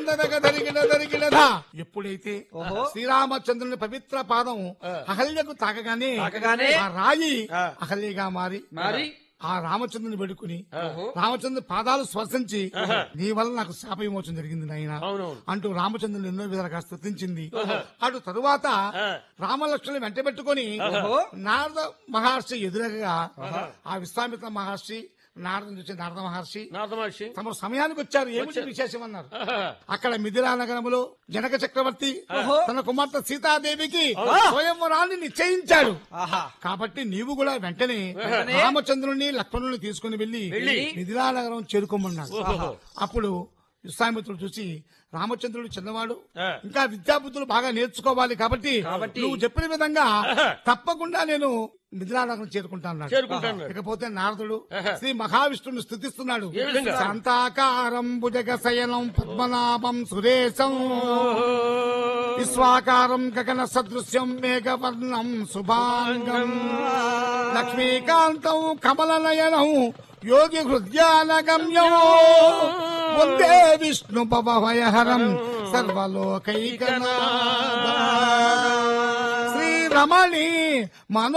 దనక దరికిన దరికినదా. ఎప్పుడైతే శ్రీరామచంద్రుని పవిత్ర పాదం అహల్యకు తాకగానే తాకగానే ఆ రాయి ఆ. అహల్యగా మారి మరి ఆ రామచంద్రుని పెడుకుని రామచంద్ర పాదాలు స్పర్శించి నీ వల్ల నాకు శాప విమోచన జరిగింది నాయన అవునవును. అంటూ రామచంద్రుని ఎన్నో విధాలుగా స్తుతించింది అటు తరువాత రామలక్ష్మణుని వెంట పెట్టుకుని నారద మహర్షి ఎదురగా ఆ విశ్వామిత్ర మహర్షి నారద చూసి నారద మహర్షి నారద మహర్షి తమ సమయానికి వచ్చారు ఏమిటి విశేషం అన్నారు అక్కడ మిథిలా నగరములో జనక చక్రవర్తి తన కుమార్తె సీతాదేవికి స్వయంవరాన్ని నిశ్చయించాడు ఆహా కాబట్టి నీవు కూడా వెంటనే రామచంద్రుని లక్ష్మణుని తీసుకుని వెళ్లి మిథిలా నగరం చేరుకోమన్నాడు అప్పుడు విశ్వామిత్రుడు చూసి రామచంద్రుడు చిన్నవాడు ఇంకా విద్యాబుద్ధులు బాగా నేర్చుకోవాలి కాబట్టి నువ్వు చెప్పిన విధంగా తప్పకుండా నేను మిథిలా నగరం చేరుకుంటాను చేరుకుంటాను. ఇకపోతే నారదుడు శ్రీ మహావిష్ణుని స్థుతిస్తున్నాడు ఏ విధంగా? శాంతాకారం భుజగ శయనం పద్మనాభం సురేశం విశ్వాకారం గగన సదృశ్యం మేఘవర్ణం శుభాంగం లక్ష్మీకాంతం కమలనయనం యోగి హృదయానగమ్యం వందే విష్ణు భవహరం సర్వలోకైకనాథ శ్రీరమణి మనో